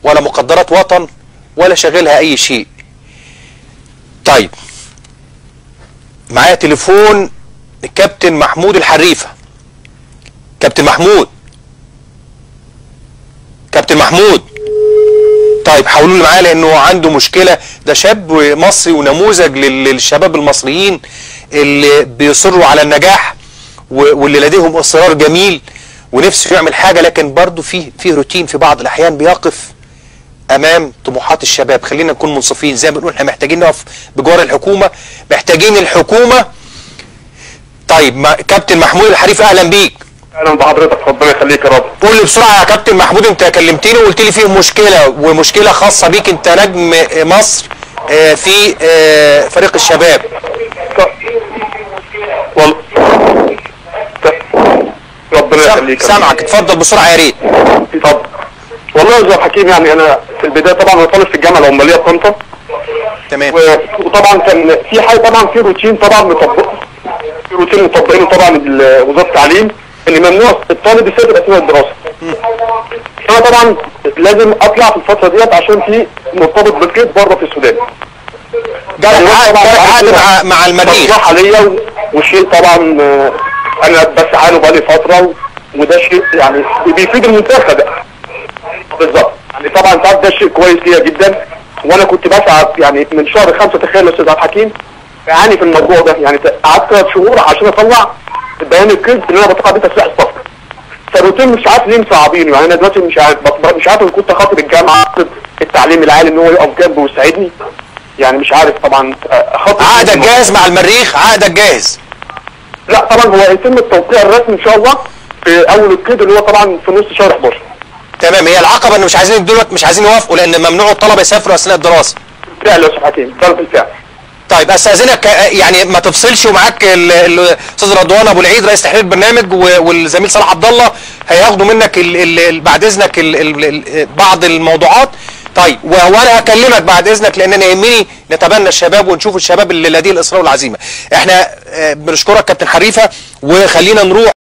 ولا مقدرات وطن ولا شاغلها اي شيء طيب معايا تليفون الكابتن محمود الحريفه كابتن محمود كابتن محمود طيب حاولوا لي معاه لانه عنده مشكله ده شاب مصري ونموذج لل- للشباب المصريين اللي بيصروا على النجاح و- واللي لديهم اصرار جميل ونفسه يعمل حاجه لكن برضه فيه فيه روتين في بعض الاحيان بيقف امام طموحات الشباب خلينا نكون منصفين زي ما بنقول احنا محتاجين نقف بجوار الحكومه محتاجين الحكومه طيب ما كابتن محمود الحريف اهلا بيك اهلا بحضرتك ربنا يخليك يا رب قول لي بسرعه يا كابتن محمود انت كلمتني وقلت لي فيه مشكله ومشكله خاصه بيك انت نجم مصر آه، في آه، فريق الشباب وال... ربنا سام- يخليك سامعك اتفضل بسرعه يا ريت اتفضل والله يا استاذ حكيم يعني انا في البدايه طبعا انا طالب في الجامعه العماليه في طنطا تمام و- وطبعا كان في حاجه طبعا في روتين طبعا مطبق في روتين مطبقينه طبعا ال- وزاره التعليم ان ممنوع الطالب يسافر اثناء الدراسه انا طبعا لازم اطلع في الفتره ديت عشان في مرتبط بالقيد بره في السودان جالك عقد جالك عقد مع مع المريخ مصلحة ليا و- وشيء طبعا آه، انا بسعى له بقالي فتره و- وده شيء يعني بيفيد المنتخب بالظبط يعني طبعا انت عارف ده شيء كويس ليا جدا وانا كنت بسعى يعني من شهر خمسة تخيل يا استاذ عبد الحكيم بعاني في الموضوع ده يعني قعدت ثلاث شهور عشان اطلع بيان الكذب ان انا بطلع بيه تسريح الصفقه فالروتين مش عارف ليه مصعبينه يعني انا دلوقتي مش عارف بط- مش عارف ان كنت خاطب الجامعه خاطب التعليم العالي ان هو يقف جنبي ويساعدني يعني مش عارف طبعا آه، خاطب عقدك جاهز مع المريخ عقدك جاهز لا طبعا هو يتم التوقيع الرسمي ان شاء الله في اول القيد اللي هو طبعا في نص شهر 11 تمام هي العقبه ان مش عايزين دلوقتي مش عايزين يوافقوا لان ممنوع الطلبه يسافروا اثناء الدراسه بالفعل يا استاذ حكيم ده بالفعل طيب استاذنك آه، يعني ما تفصلش ومعاك ال- ال- الاستاذ رضوان ابو العيد رئيس تحرير البرنامج و- والزميل صلاح عبد الله هياخدوا منك ال ال ال بعد اذنك ال ال ال بعض الموضوعات طيب و- وانا هكلمك بعد اذنك لان انا يهمني نتبنى الشباب ونشوف الشباب اللي لديه الاصرار والعزيمه احنا آه، بنشكرك كابتن حريفه وخلينا نروح